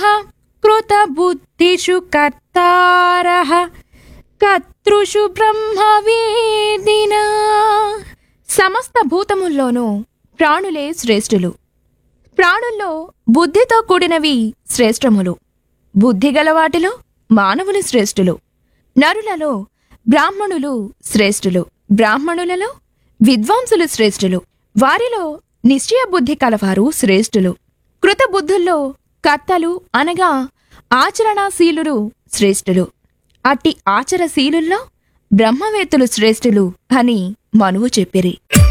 కృతబుద్ధిషు కర్తారః కర్తృషు బ్రహ్మవేదినా సమస్త భూతముల్లోనూ ప్రాణులే శ్రేష్ఠులు ప్రాణుల్లో బుద్ధితో కూడినవి శ్రేష్టములు బుద్ధిగల వాటిలో మానవులు శ్రేష్ఠులు నరులలో బ్రాహ్మణులు శ్రేష్ఠులు బ్రాహ్మణులలో విద్వాంసులు శ్రేష్ఠులు వారిలో నిశ్చయ బుద్ధి కలవారు శ్రేష్ఠులు కృతబుద్ధుల్లో కర్తలు అనగా ఆచరణాశీలురు శ్రేష్ఠులు అట్టి ఆచరశీలుల్లో బ్రహ్మవేత్తలు శ్రేష్ఠులు అని మనువు చెప్పిరి